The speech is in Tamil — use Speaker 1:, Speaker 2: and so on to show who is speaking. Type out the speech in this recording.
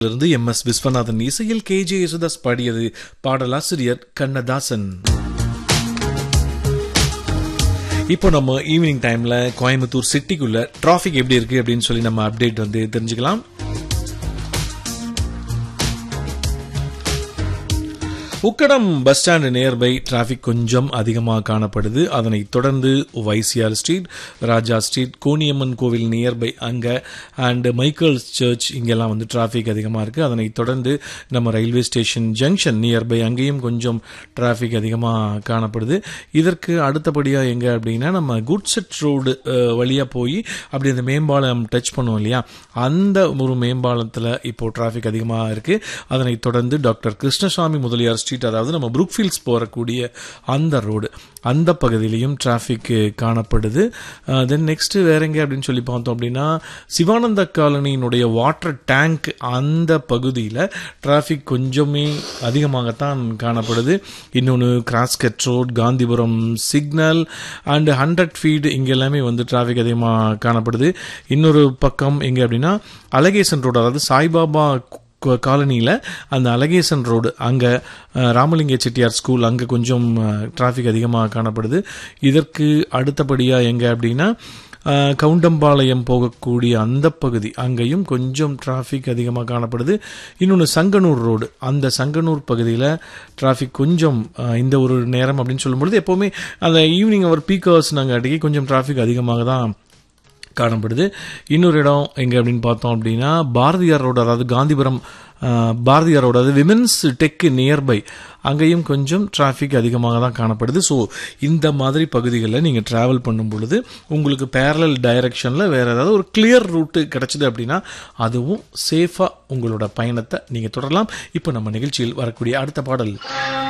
Speaker 1: இருந்து எம் எஸ் விஸ்வநாதன் இசையில் கே ஜே யேசுதாஸ் பாடியது பாடலாசிரியர் கண்ணதாசன் இப்போ நம்ம ஈவினிங் டைம்ல கோயம்புத்தூர் சிட்டிக்குள்ள டிராஃபிக் எப்படி இருக்கு அப்படின்னு சொல்லி நம்ம அப்டேட் வந்து தெரிஞ்சுக்கலாம் Ukkadam bus stand nearby traffic கொஞ்சம் அதிகமாக காணப்படுது அதனைத் தொடர்ந்து YCR street Raja street Koniyamman கோவில் நியர்பை அங்கே அண்ட் மைக்கேல்ஸ் சர்ச் இங்கெல்லாம் வந்து டிராஃபிக் அதிகமாக இருக்குது அதனைத் தொடர்ந்து நம்ம ரயில்வே ஸ்டேஷன் ஜங்ஷன் நியர்பை அங்கேயும் கொஞ்சம் டிராஃபிக் அதிகமாக காணப்படுது இதற்கு அடுத்தபடியாக எங்கே அப்படின்னா நம்ம குட்செட் ரோடு வழியாக போய் அப்படி அந்த மேம்பாலம் டச் பண்ணுவோம் இல்லையா அந்த ஒரு மேம்பாலத்தில் இப்போ டிராஃபிக் அதிகமாக இருக்குது அதனைத் தொடர்ந்து டாக்டர் கிருஷ்ணசாமி முதலியார் ஸ்ட்ரீட் அதாவது நம்ம புரூக்ஃபீல்ட்ஸ் போகக்கூடிய அந்த ரோடு அந்த பகுதியிலையும் டிராஃபிக் காணப்படுது தென் நெக்ஸ்ட் வேற எங்க அப்படின்னு சொல்லி பார்த்தோம் அப்படின்னா சிவானந்த காலனியினுடைய வாட்டர் டேங்க் அந்த பகுதியில் டிராஃபிக் கொஞ்சமே அதிகமாகத்தான் காணப்படுது இன்னொன்று cross cut road Gandhipuram signal and hundred feet இங்கே எல்லாமே வந்து டிராஃபிக் அதிகமாக காணப்படுது இன்னொரு பக்கம் எங்கே அப்படின்னா அழகேசன் ரோடு அதாவது சாய்பாபா காலனியில் அந்த அழகேசன் ரோடு அங்கே ராமலிங்க செட்டியார் ஸ்கூல் அங்கே கொஞ்சம் டிராஃபிக் அதிகமாக காணப்படுது இதற்கு அடுத்தபடியாக எங்கே அப்படின்னா கவுண்டம்பாளையம் போகக்கூடிய அந்த பகுதி அங்கேயும் கொஞ்சம் டிராஃபிக் அதிகமாக காணப்படுது இன்னொன்று சங்கனூர் ரோடு அந்த சங்கனூர் பகுதியில் டிராஃபிக் கொஞ்சம் இந்த ஒரு நேரம் அப்படின்னு சொல்லும்பொழுது எப்போவுமே அந்த ஈவினிங் அவர் பீக் ஹவர்ஸ் நாங்கள் அடிக்கி கொஞ்சம் டிராஃபிக் அதிகமாக தான் காணப்படுது இன்னொரு இடம் எங்கே அப்படின்னு பார்த்தோம் அப்படின்னா பாரதியார் ரோடு அதாவது காந்திபுரம் பாரதியார் ரோடு அதாவது விமென்ஸ் டெக் நியர்பை அங்கேயும் கொஞ்சம் டிராஃபிக் அதிகமாக தான் காணப்படுது ஸோ இந்த மாதிரி பகுதிகளில் நீங்கள் ட்ராவல் பண்ணும் பொழுது உங்களுக்கு பேரலல் டைரக்ஷனில் வேறு ஏதாவது ஒரு கிளியர் ரூட்டு கிடச்சிது அப்படின்னா அதுவும் சேஃபாக உங்களோட பயணத்தை நீங்கள் தொடரலாம் இப்போ நம்ம நிகழ்ச்சியில் வரக்கூடிய அடுத்த பாடல்